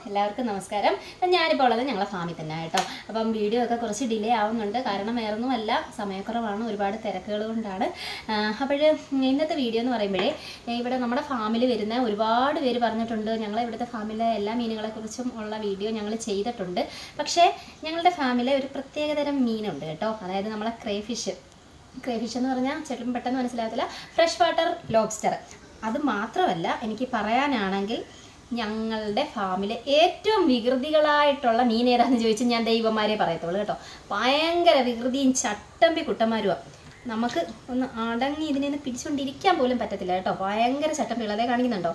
എല്ലാവർക്കും നമസ്കാരം അപ്പം ഞാനിപ്പോൾ ഉള്ളത് ഞങ്ങളെ ഫാമിൽ തന്നെ കേട്ടോ അപ്പം വീഡിയോ ഒക്കെ കുറച്ച് ഡിലേ ആവുന്നുണ്ട് കാരണം വേറൊന്നുമല്ല സമയക്കുറവാണ് ഒരുപാട് തിരക്കുകൾ കൊണ്ടാണ് അപ്പോൾ ഇന്നത്തെ വീഡിയോ എന്ന് പറയുമ്പോഴേ ഇവിടെ നമ്മുടെ ഫാമിൽ വരുന്ന ഒരുപാട് പേര് പറഞ്ഞിട്ടുണ്ട് ഞങ്ങളെ ഇവിടുത്തെ ഫാമിലെ എല്ലാ മീനുകളെക്കുറിച്ചും ഉള്ള വീഡിയോ ഞങ്ങൾ ചെയ്തിട്ടുണ്ട് പക്ഷേ ഞങ്ങളുടെ ഫാമിലെ ഒരു പ്രത്യേകതരം മീനുണ്ട് കേട്ടോ അതായത് നമ്മളെ ക്രേഫിഷ് ക്രേഫിഷ് എന്ന് പറഞ്ഞാൽ ചേട്ടൻ പെട്ടെന്ന് മനസ്സിലാകത്തില്ല ഫ്രഷ് വാട്ടർ ലോബ്സ്റ്റർ അത് മാത്രമല്ല എനിക്ക് പറയാനാണെങ്കിൽ ഞങ്ങളുടെ ഫാമിലെ ഏറ്റവും വികൃതികളായിട്ടുള്ള മീൻ ഏതാന്ന് ചോദിച്ചാൽ ഞാൻ ദൈവന്മാരെ പറയത്തുള്ളൂ കേട്ടോ ഭയങ്കര വികൃതിയും ചട്ടമ്പി കുട്ടന്മാരുമാണ് നമുക്ക് ഒന്ന് അടങ്ങി ഇതിനെ ഒന്ന് പിടിച്ചുകൊണ്ടിരിക്കാൻ പോലും പറ്റത്തില്ല കേട്ടോ ഭയങ്കര ചട്ടമ്പികൾ അതേ കാണിക്കുന്നുണ്ടോ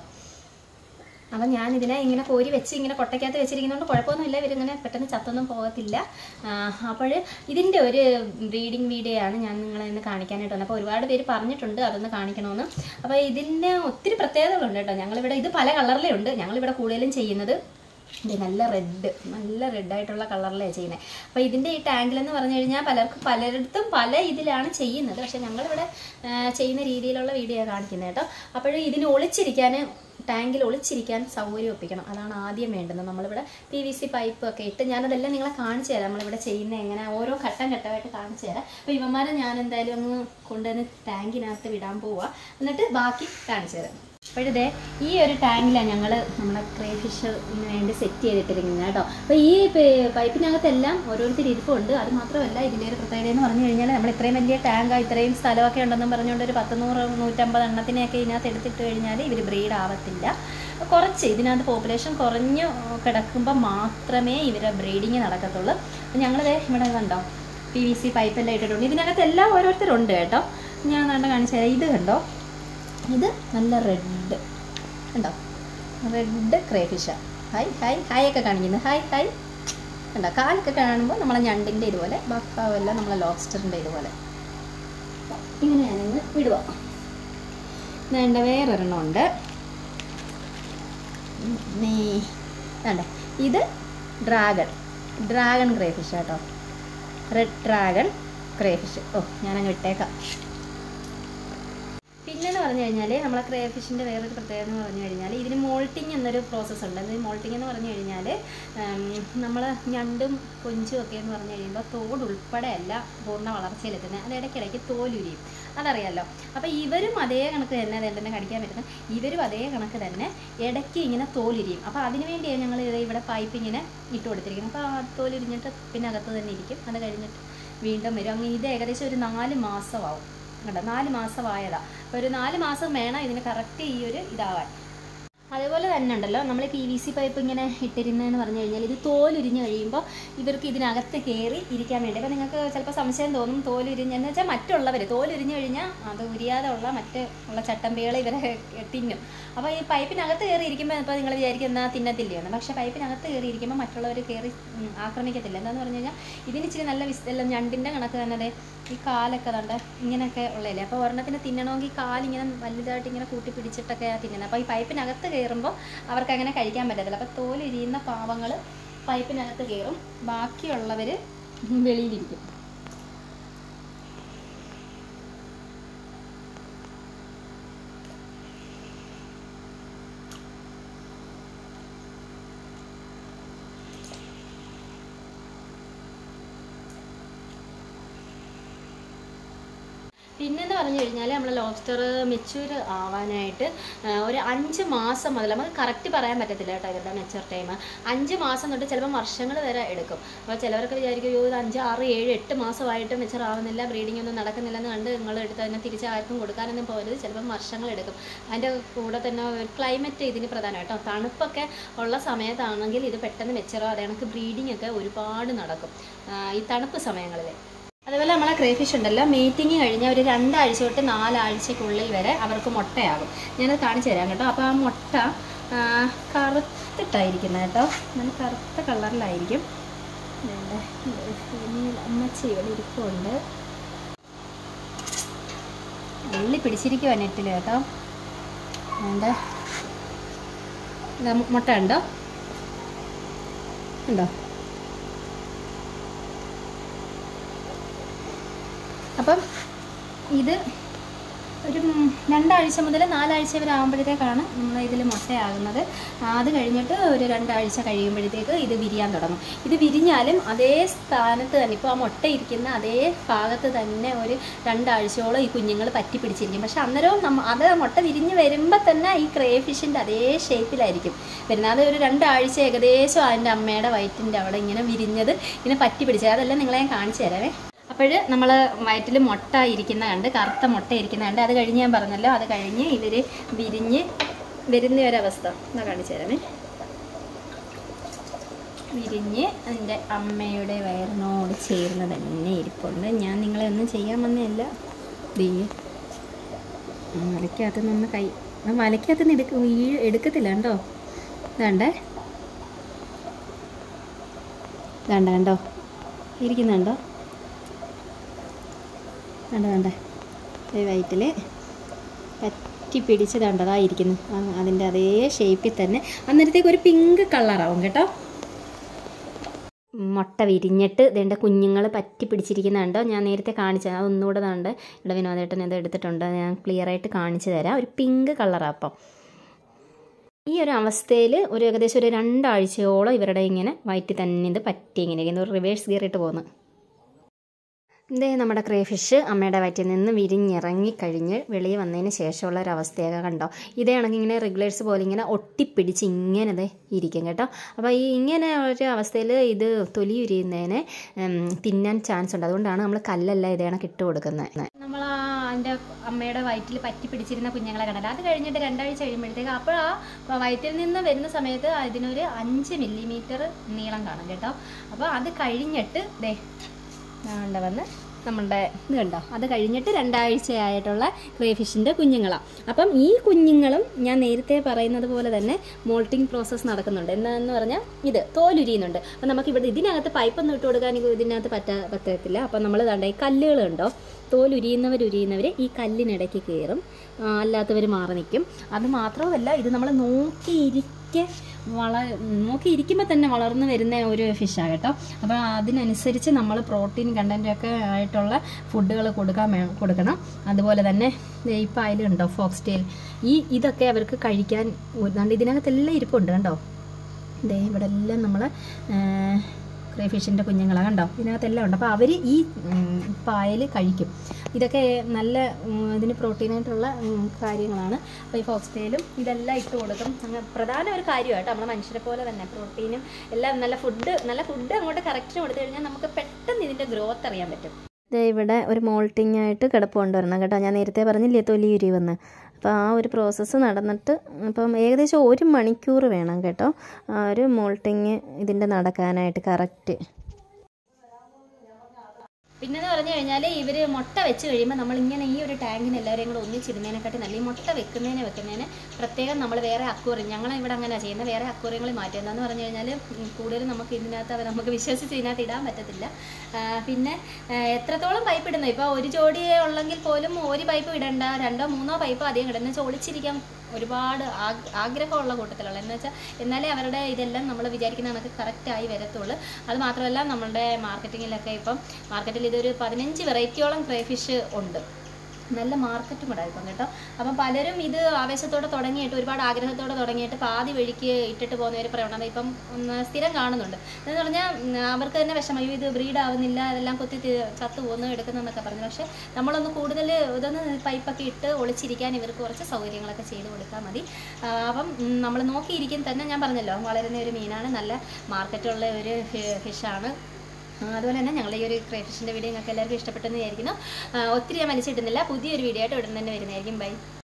അപ്പം ഞാൻ ഇതിനെ ഇങ്ങനെ കോരി വെച്ച് ഇങ്ങനെ കൊട്ടയ്ക്കകത്ത് വെച്ചിരിക്കുന്നതുകൊണ്ട് കുഴപ്പമൊന്നുമില്ല ഇവരിങ്ങനെ പെട്ടെന്ന് ചത്തൊന്നും പോകത്തില്ല അപ്പോൾ ഇതിൻ്റെ ഒരു ബ്രീഡിങ് വീഡിയോ ആണ് ഞാൻ നിങ്ങളെ ഇന്ന് കാണിക്കാനായിട്ട് വന്നത് അപ്പോൾ ഒരുപാട് പേര് പറഞ്ഞിട്ടുണ്ട് അതൊന്ന് കാണിക്കണമെന്ന് അപ്പോൾ ഇതിന് ഒത്തിരി പ്രത്യേകതകളുണ്ട് കേട്ടോ ഞങ്ങളിവിടെ ഇത് പല കളറിലേ ഉണ്ട് ഞങ്ങളിവിടെ കൂടുതലും ചെയ്യുന്നത് ഇത് നല്ല റെഡ് നല്ല റെഡായിട്ടുള്ള കളറിലാണ് ചെയ്യുന്നത് അപ്പോൾ ഇതിൻ്റെ ഈ ടാങ്കിലെന്ന് പറഞ്ഞു കഴിഞ്ഞാൽ പലർക്കും പലയിടത്തും പല ഇതിലാണ് ചെയ്യുന്നത് പക്ഷേ ഞങ്ങളിവിടെ ആ, ചെയ്യുന്ന രീതിയിലുള്ള വീഡിയോ കാണിക്കുന്നത് കേട്ടോ അപ്പോൾ ഇതിന് ഒളിച്ചിരിക്കാൻ ടാങ്കിൽ ഒളിച്ചിരിക്കാൻ സൗകര്യം ഒപ്പിക്കണം അതാണ് ആദ്യം വേണ്ടുന്നത് നമ്മളിവിടെ പി വി സി പൈപ്പ് ഒക്കെ ഇട്ട് ഞാനതെല്ലാം നിങ്ങളെ കാണിച്ചു തരാം നമ്മളിവിടെ ചെയ്യുന്ന എങ്ങനെ ഓരോ ഘട്ടം ഘട്ടമായിട്ട് കാണിച്ചു തരാം അപ്പോൾ ഇവന്മാരെ ഞാൻ എന്തായാലും അങ്ങ് കൊണ്ടുവന്ന് ടാങ്കിനകത്ത് വിടാൻ പോവുക എന്നിട്ട് ബാക്കി കാണിച്ചു തരാം അപ്പോഴിതേ ഈ ഒരു ടാങ്കിലാണ് ഞങ്ങൾ നമ്മളെ ക്രേ ഫിഷിന് വേണ്ടി സെറ്റ് ചെയ്തിട്ടിരിക്കുന്നത് കേട്ടോ അപ്പോൾ ഈ പേ- പൈപ്പിനകത്തെല്ലാം ഓരോരുത്തർ ഇരിപ്പുണ്ട് അത് മാത്രമല്ല ഇതിൻ്റെ ഒരു പ്രത്യേകത എന്ന് പറഞ്ഞു കഴിഞ്ഞാൽ നമ്മൾ ഇത്രയും വലിയ ടാങ്ക് ഇത്രയും സ്ഥലമൊക്കെ ഉണ്ടെന്നും പറഞ്ഞുകൊണ്ട് ഒരു പത്ത് നൂറ് നൂറ്റമ്പത് എണ്ണത്തിനെയൊക്കെ ഇതിനകത്ത് എടുത്തിട്ട് കഴിഞ്ഞാൽ ഇവർ ബ്രീഡ് ആവത്തില്ല കുറച്ച് ഇതിനകത്ത് പോപ്പുലേഷൻ കുറഞ്ഞു കിടക്കുമ്പോൾ മാത്രമേ ഇവരെ ബ്രീഡിങ് നടക്കത്തുള്ളൂ അപ്പോൾ ഞങ്ങളിതേ ഇവിടെ കണ്ടോ പി വി സി പൈപ്പെല്ലാം ഇട്ടിട്ടുണ്ട് ഇതിനകത്ത് എല്ലാം ഓരോരുത്തരുണ്ട് കേട്ടോ ഞാൻ കണ്ട കാണിച്ചു തരാം ഇത് കണ്ടോ ഇത് നല്ല റെഡ് കണ്ടോ റെഡ് ക്രേഫിഷാണ് ഹായ് ഹായ് ഹായ് ഒക്കെ കാണിക്കുന്നത് ഹായ് ഹായ് കണ്ടോ കാലൊക്കെ കാണുമ്പോൾ നമ്മളെ ഞണ്ടിൻ്റെ ഇതുപോലെ ബഫാവെല്ലാം നമ്മളെ ലോബ്സ്റ്ററിൻ്റെ ഇതുപോലെ ഇങ്ങനെ ഞാനങ്ങ് വിടുക വേണ്ട വേറൊരെണ്ണം ഉണ്ട് നീ വേണ്ട ഇത് ഡ്രാഗൺ ഡ്രാഗൺ ക്രേഫിഷ് കേട്ടോ റെഡ് ഡ്രാഗൺ ക്രേഫിഷ് ഓ ഞാനങ്ങ് ഇട്ടേക്കാം പിന്നെന്ന് പറഞ്ഞു കഴിഞ്ഞാൽ നമ്മളെ ക്രേഫിഷിൻ്റെ വേറൊരു പ്രത്യേകത എന്ന് പറഞ്ഞു കഴിഞ്ഞാൽ ഇതിന് മോൾട്ടിങ് എന്നൊരു പ്രോസസ്സ് ഉണ്ട് അത് മോൾട്ടിങ് എന്ന് പറഞ്ഞു കഴിഞ്ഞാൽ നമ്മൾ ഞണ്ടും കൊഞ്ചും ഒക്കെ എന്ന് പറഞ്ഞു കഴിയുമ്പോൾ തോട് ഉൾപ്പെടെ അല്ല പൂർണ്ണ വളർച്ചയിലെത്തുന്നത് അത് ഇടയ്ക്കിടയ്ക്ക് തോലുരിയും അതറിയാലോ അപ്പോൾ ഇവരും അതേ കണക്ക് തന്നെ അതെന്നെ കടിക്കാൻ പറ്റുന്നത് ഇവരും അതേ കണക്ക് തന്നെ ഇടയ്ക്ക് ഇങ്ങനെ തോലുരിയും അപ്പോൾ അതിന് വേണ്ടിയാണ് ഞങ്ങൾ ഇവിടെ പൈപ്പ് ഇങ്ങനെ ഇട്ട് കൊടുത്തിരിക്കുന്നത് അപ്പോൾ ആ തോലുരിഞ്ഞിട്ട് പിന്നെ അകത്ത് തന്നെ ഇരിക്കും അത് കഴിഞ്ഞിട്ട് വീണ്ടും വരും അങ്ങനെ ഇത് ഏകദേശം ഒരു നാല് മാസമാവും കേട്ടോ നാല് മാസമായതാ അപ്പോൾ ഒരു നാല് മാസം വേണം ഇതിന് കറക്റ്റ് ഈ ഒരു ഇതാവാൻ അതേപോലെ തന്നെ ഉണ്ടല്ലോ നമ്മൾ പി വി സി പൈപ്പ് ഇങ്ങനെ ഇട്ടിരുന്നതെന്ന് പറഞ്ഞു കഴിഞ്ഞാൽ ഇത് തോലുരിഞ്ഞ് കഴിയുമ്പോൾ ഇവർക്ക് ഇതിനകത്ത് കയറി ഇരിക്കാൻ വേണ്ടി അപ്പോൾ നിങ്ങൾക്ക് ചിലപ്പോൾ സംശയം തോന്നും തോലുരിഞ്ഞെന്ന് വെച്ചാൽ മറ്റുള്ളവർ തോലുരിഞ്ഞ് കഴിഞ്ഞാൽ അത് ഉരിയാതെ ഉള്ള മറ്റ് ഉള്ള ചട്ടമ്പികൾ ഇവരെ തിന്നും അപ്പോൾ ഈ പൈപ്പിനകത്ത് കയറി ഇരിക്കുമ്പോൾ ഇപ്പോൾ നിങ്ങൾ വിചാരിക്കും എന്നാൽ തിന്നത്തില്ലയെന്ന് പക്ഷേ പൈപ്പിനകത്ത് കയറി ഇരിക്കുമ്പോൾ മറ്റുള്ളവർ കയറി ഉം, ആക്രമിക്കത്തില്ല എന്താന്ന് പറഞ്ഞു കഴിഞ്ഞാൽ ഇതിന് ഇച്ചിരി നല്ല വിസ്തല്ല ഞണ്ടിൻ്റെ കണക്ക് തന്നെ ദേ ഈ കാലൊക്കെ കണ്ട് ഇങ്ങനെയൊക്കെ ഉള്ളതല്ലേ അപ്പോൾ ഒരെണ്ണത്തിന് തിന്നണമെങ്കിൽ കാലിങ്ങനെ വലുതായിട്ട് ഇങ്ങനെ കൂട്ടി പിടിച്ചിട്ടൊക്കെ തിന്നുന്നത് അപ്പോൾ ഈ പൈപ്പിനകത്ത് കയറുമ്പോൾ അവർക്ക് അങ്ങനെ കഴിക്കാൻ പറ്റത്തില്ല അപ്പോൾ തോലിരിയുന്ന പാവങ്ങൾ പൈപ്പിനകത്ത് കയറും ബാക്കിയുള്ളവർ വെളിയിലിരിക്കും പിന്നെന്ന് പറഞ്ഞു കഴിഞ്ഞാൽ നമ്മൾ ലോബ്സ്റ്റർ മെച്യൂർ ആവാനായിട്ട് ആ, ഒരു അഞ്ച് മാസം മുതൽ നമുക്ക് കറക്റ്റ് പറയാൻ പറ്റത്തില്ല കേട്ടോ ഇവരുടെ മെച്യൂർ ടൈം അഞ്ച് മാസം തൊട്ട് ചിലപ്പോൾ വർഷങ്ങൾ വരെ എടുക്കും അപ്പോൾ ചിലവർക്ക് വിചാരിക്കും "അയ്യോ, ഇത് അഞ്ച് ആറ് ഏഴ് എട്ട് മാസമായിട്ട് മെച്യൂർ ആവുന്നില്ല ബ്രീഡിംഗ് ഒന്നും നടക്കുന്നില്ലെന്ന് കണ്ട് നിങ്ങൾ എടുത്ത് തന്നെ തിരിച്ച് ആർക്കും കൊടുക്കാനൊന്നും പോകരുത് ചിലപ്പം വർഷങ്ങൾ എടുക്കും അതിൻ്റെ കൂടെ തന്നെ ഒരു ക്ലൈമറ്റ് ഇതിന് പ്രധാനം കേട്ടോ തണുപ്പൊക്കെ ഉള്ള സമയത്താണെങ്കിൽ ഇത് പെട്ടെന്ന് മെച്ചറോ അതേ കണക്ക് ബ്രീഡിംഗ് ഒക്കെ ഒരുപാട് നടക്കും ആ, ഈ തണുപ്പ് സമയങ്ങളിൽ അതുപോലെ നമ്മളെ ക്രേഫിഷ് ഉണ്ടല്ലോ മീറ്റിംഗ് കഴിഞ്ഞ ഒരു രണ്ടാഴ്ച തൊട്ട് നാലാഴ്ചക്കുള്ളിൽ വരെ അവർക്ക് മുട്ടയാകും ഞാനത് കാണിച്ചു തരാം കേട്ടോ അപ്പോൾ ആ മുട്ട ആ, കറുത്തിട്ടായിരിക്കുന്നത് കേട്ടോ നല്ല കറുത്ത കളറിലായിരിക്കും വേണ്ട അമ്മച്ചി ഇവിടെ ഇരിപ്പുണ്ട് ഉള്ളി പിടിച്ചിരിക്കുവാ നെറ്റിൽ കേട്ടോ വേണ്ട ഇതാ മുട്ട ഉണ്ടോ ഉണ്ടോ അപ്പം ഇത് ഒരു ഉം, രണ്ടാഴ്ച മുതൽ നാലാഴ്ച വരെ ആകുമ്പോഴത്തേക്കാണ് നമ്മൾ ഇതിൽ മുട്ടയാകുന്നത് ആ, അത് കഴിഞ്ഞിട്ട് ഒരു രണ്ടാഴ്ച കഴിയുമ്പോഴത്തേക്ക് ഇത് വിരിയാൻ തുടങ്ങും ഇത് വിരിഞ്ഞാലും അതേ സ്ഥാനത്ത് തന്നെ ഇപ്പോൾ ആ മുട്ട ഇരിക്കുന്ന അതേ ഭാഗത്ത് തന്നെ ഒരു രണ്ടാഴ്ചയോളം ഈ കുഞ്ഞുങ്ങൾ പറ്റി പിടിച്ചിരിക്കും പക്ഷെ അന്നേരവും നമ്മ അത് മുട്ട വിരിഞ്ഞ് വരുമ്പോൾ തന്നെ ഈ ക്രേ ഫിഷിൻ്റെ അതേ ഷേപ്പിലായിരിക്കും വരുന്നത് അത് ഒരു രണ്ടാഴ്ച ഏകദേശം അതിൻ്റെ അമ്മയുടെ വയറ്റിൻ്റെ അവിടെ ഇങ്ങനെ വിരിഞ്ഞത് ഇങ്ങനെ പറ്റി പിടിച്ചത് അതെല്ലാം നിങ്ങളെ ഞാൻ കാണിച്ചു തരാവേ അപ്പോൾ നമ്മൾ വയറ്റിൽ മുട്ട ഇരിക്കുന്ന കണ്ട് കറുത്ത മുട്ട ഇരിക്കുന്ന കണ്ട് അത് കഴിഞ്ഞ് ഞാൻ പറഞ്ഞല്ലോ അത് കഴിഞ്ഞ് ഇവർ വിരിഞ്ഞ് വരുന്ന ഒരവസ്ഥ എന്നാ കാണിച്ചു തരാമേ വിരിഞ്ഞ് എൻ്റെ അമ്മയുടെ വയറിനോട് ചേർന്ന് തന്നെ ഇരിപ്പുണ്ട് ഞാൻ നിങ്ങളെ ഒന്നും ചെയ്യാൻ വന്നതല്ല ദേ മലയ്ക്കകത്ത് നിന്ന് കൈ ആ മലയ്ക്കകത്ത് നിന്ന് എടുക്ക വീഴ് എടുക്കത്തില്ല കേട്ടോ ഇതാണ്ടേ ഇതാണ്ട കണ്ടോ ഇരിക്കുന്നുണ്ടോ കണ്ടോ കണ്ടേ ഈ വയറ്റിൽ പറ്റി പിടിച്ച് കണ്ടതായിരിക്കുന്നു അതിൻ്റെ അതേ ഷേപ്പിൽ തന്നെ അന്നേരത്തേക്ക് ഒരു പിങ്ക് കളറാവും കേട്ടോ മുട്ട വിരിഞ്ഞിട്ട് ഇതിൻ്റെ കുഞ്ഞുങ്ങൾ പറ്റി പിടിച്ചിരിക്കുന്നുണ്ടോ ഞാൻ നേരത്തെ കാണിച്ചു അത് ഒന്നുകൂടെ ഉണ്ട് ഇവിടെ വിനോദേട്ടൻ ഇത് എടുത്തിട്ടുണ്ട് ഞാൻ ക്ലിയർ ആയിട്ട് കാണിച്ചു തരാം ഒരു പിങ്ക് കളറാണ് അപ്പം ഈ ഒരു അവസ്ഥയിൽ ഒരു ഏകദേശം ഒരു രണ്ടാഴ്ചയോളം ഇവരുടെ ഇങ്ങനെ വയറ്റിൽ തന്നെ ഇത് പറ്റി ഇങ്ങനെ ഇരിക്കുന്നു. ഒരു റിവേഴ്സ് ഗിയറിട്ട് പോകുന്നു ഇതേ നമ്മുടെ ക്രേ ഫിഷ് അമ്മയുടെ വയറ്റിൽ നിന്ന് വിരിഞ്ഞിറങ്ങി കഴിഞ്ഞ് വെളിയിൽ വന്നതിന് ശേഷമുള്ള ഒരു അവസ്ഥയൊക്കെ കണ്ടോ ഇതേ കണക്ക് ഇങ്ങനെ റെഗുലേഴ്സ് പോലെ ഇങ്ങനെ ഒട്ടിപ്പിടിച്ച് ഇങ്ങനെ ദേ ഇരിക്കും കേട്ടോ അപ്പോൾ ഈ ഇങ്ങനെ ഒരു അവസ്ഥയിൽ ഇത് തൊലി ഉരിയുന്നതിന് ഉം, തിന്നാൻ ചാൻസ് ഉണ്ട് അതുകൊണ്ടാണ് നമ്മൾ കല്ലല്ല ഇതേ കണക്ക് ഇട്ട് കൊടുക്കുന്നത് നമ്മൾ ആ അതിൻ്റെ അമ്മയുടെ വയറ്റിൽ പറ്റി പിടിച്ചിരുന്ന കുഞ്ഞുങ്ങളെ കണ്ടല്ലോ അത് കഴിഞ്ഞിട്ട് രണ്ടാഴ്ച കഴിയുമ്പോഴത്തേക്ക് അപ്പോൾ ആ വയറ്റിൽ നിന്ന് വരുന്ന സമയത്ത് ഇതിനൊരു അഞ്ച് മില്ലിമീറ്റർ നീളം കാണും കേട്ടോ അപ്പോൾ അത് കഴിഞ്ഞിട്ട് ദേ ആണ്ട വന്ന് നമ്മളുടെ ഇത് കണ്ടോ അത് കഴിഞ്ഞിട്ട് രണ്ടാഴ്ചയായിട്ടുള്ള ക്രേ ഫിഷിൻ്റെ കുഞ്ഞുങ്ങളാണ് അപ്പം ഈ കുഞ്ഞുങ്ങളും ഞാൻ നേരത്തെ പറയുന്നത് പോലെ തന്നെ മോൾട്ടിങ് പ്രോസസ്സ് നടക്കുന്നുണ്ട് എന്താണെന്ന് പറഞ്ഞാൽ ഇത് തോലുരിയുന്നുണ്ട് അപ്പം നമുക്ക് ഇവിടെ ഇതിനകത്ത് പൈപ്പൊന്നും ഇട്ട് കൊടുക്കാൻ ഇതിനകത്ത് പറ്റാ പറ്റത്തില്ല അപ്പം നമ്മൾ കണ്ട ഈ കല്ലുകളുണ്ടോ തോലുരിയുന്നവർ ഉരിയുന്നവർ ഈ കല്ലിനിടയ്ക്ക് കയറും അല്ലാത്തവർ മാറി നിൽക്കും അത് മാത്രമല്ല ഇത് നമ്മൾ നോക്കിയിരിക്കെ വള നോക്കിയിരിക്കുമ്പോൾ തന്നെ വളർന്നു വരുന്ന ഒരു ഫിഷാണ് കേട്ടോ അപ്പോൾ അതിനനുസരിച്ച് നമ്മൾ പ്രോട്ടീൻ കണ്ടൻറ്റൊക്കെ ആയിട്ടുള്ള ഫുഡുകൾ കൊടുക്കാൻ വേ കൊടുക്കണം അതുപോലെ തന്നെ ദേ ഈ പായലുണ്ടോ ഫോക്സ് ടെയിൽ ഈ ഇതൊക്കെ അവർക്ക് കഴിക്കാൻ ഒരുതാണ്ട് ഇതിനകത്തെല്ലാം ഇരിപ്പുണ്ട് കണ്ടോ ദേ ഇവിടെ എല്ലാം നമ്മൾ ക്രേ ഫിഷിൻ്റെ കുഞ്ഞുങ്ങളാണ് കണ്ടോ ഇതിനകത്തെല്ലാം ഉണ്ട് അപ്പോൾ അവർ ഈ ഉം, പായൽ കഴിക്കും ഇതൊക്കെ നല്ല ഉം, ഇതിന് പ്രോട്ടീനായിട്ടുള്ള ഉം, കാര്യങ്ങളാണ് അപ്പോൾ ഈ ഫോക്സ്റ്റെയിലും ഇതെല്ലാം ഇട്ട് കൊടുക്കും അങ്ങനെ പ്രധാന ഒരു കാര്യമായിട്ട് നമ്മുടെ മനുഷ്യരെ പോലെ തന്നെ പ്രോട്ടീനും എല്ലാം നല്ല ഫുഡ് നല്ല ഫുഡ് അങ്ങോട്ട് കറക്റ്റിന് കൊടുത്തു കഴിഞ്ഞാൽ നമുക്ക് പെട്ടെന്ന് ഇതിൻ്റെ ഗ്രോത്ത് അറിയാൻ പറ്റും ദേ ഇവിടെ ഒരു മോൾട്ടിങ് ആയിട്ട് കിടപ്പ് കൊണ്ടുവരണം കേട്ടോ ഞാൻ നേരത്തെ പറഞ്ഞില്ലേ തൊലി ഉരിവെന്ന് അപ്പോൾ ആ ഒരു പ്രോസസ്സ് നടന്നിട്ട് അപ്പം ഏകദേശം ഒരു മണിക്കൂർ വേണം കേട്ടോ ആ ഒരു മോൾട്ടിങ് ഇതിൻ്റെ നടക്കാനായിട്ട് കറക്റ്റ് പിന്നെന്ന് പറഞ്ഞു കഴിഞ്ഞാൽ ഇവർ മുട്ട വെച്ച് കഴിയുമ്പോൾ നമ്മൾ ഇങ്ങനെ ഈ ഒരു ടാങ്കിന് എല്ലാവരെയും കൂടെ ഒന്നിച്ചിടുന്നതിനെക്കാട്ടി നല്ല ഈ മുട്ട വെക്കുന്നതിന് വെക്കുന്നതിന് പ്രത്യേകം നമ്മൾ വേറെ അക്വറിയം ഞങ്ങൾ ഇവിടെ അങ്ങനെ ചെയ്യുന്നത് വേറെ അക്വറിയങ്ങളിൽ മാറ്റി എന്താന്ന് പറഞ്ഞു കഴിഞ്ഞാൽ കൂടുതലും നമുക്ക് ഇതിനകത്ത് അവർ നമുക്ക് വിശ്വസിച്ച് ഇതിനകത്ത് ഇടാൻ പറ്റത്തില്ല ആ, പിന്നെ ആ, എത്രത്തോളം പൈപ്പ് ഇടുന്നു ഇപ്പോൾ ഒരു ജോഡിയെ ഉള്ളെങ്കിൽ പോലും ഒരു പൈപ്പ് ഇടണ്ട രണ്ടോ മൂന്നോ പൈപ്പ് അധികം ഇടുന്ന വെച്ചാൽ ഒളിച്ചിരിക്കാൻ ഒരുപാട് ആഗ്- ആഗ്രഹമുള്ള കൂട്ടത്തിലുള്ള എന്ന് വെച്ചാൽ എന്നാലേ അവരുടെ ഇതെല്ലാം നമ്മൾ വിചാരിക്കുന്ന കണക്ക് കറക്റ്റായി വരത്തുള്ളൂ അത് മാത്രമല്ല നമ്മളുടെ മാർക്കറ്റിങ്ങിലൊക്കെ ഇപ്പം മാർക്കറ്റിൽ ഇതൊരു പതിനഞ്ച് വെറൈറ്റിയോളം ക്രേ ഫിഷ് ഉണ്ട് നല്ല മാർക്കറ്റും കൂടെ ഇപ്പം കേട്ടോ അപ്പം പലരും ഇത് ആവേശത്തോടെ തുടങ്ങിയിട്ട് ഒരുപാട് ആഗ്രഹത്തോടെ തുടങ്ങിയിട്ട് പാതി വഴിക്ക് ഇട്ടിട്ട് പോകുന്ന ഒരു പ്രവണത ഇപ്പം ഒന്ന് സ്ഥിരം കാണുന്നുണ്ട് എന്ന് പറഞ്ഞാൽ ഉം, അവർക്ക് തന്നെ വിഷമം അയ്യോ ഇത് ബ്രീഡ് ആവുന്നില്ല അതെല്ലാം കുത്തി തി- ചത്തു പോകുന്നു എടുക്കുന്നതെന്നൊക്കെ പറഞ്ഞു പക്ഷേ നമ്മളൊന്ന് കൂടുതൽ ഇതൊന്ന് പൈപ്പൊക്കെ ഇട്ട് ഒളിച്ചിരിക്കാൻ ഇവർക്ക് കുറച്ച് സൗകര്യങ്ങളൊക്കെ ചെയ്ത് കൊടുത്താൽ മതി ആ, അപ്പം നമ്മൾ നോക്കിയിരിക്കും തന്നെ ഞാൻ പറഞ്ഞല്ലോ വളരുന്ന ഒരു മീനാണ് നല്ല മാർക്കറ്റുള്ള ഒരു ഫി- ഫിഷാണ് ആ, അതുപോലെ തന്നെ ഞങ്ങൾ ഈ ഒരു ക്രേഫിഷിൻ്റെ വീഡിയോ നിങ്ങൾക്ക് എല്ലാവർക്കും ഇഷ്ടപ്പെട്ടെന്ന് വിചാരിക്കുന്നു ആ, ഒത്തിരി ഞാൻ വലിച്ചിട്ടുന്നില്ല പുതിയൊരു വീഡിയോ ആയിട്ട് ഉടൻ തന്നെ വരുന്നതായിരിക്കും ബൈ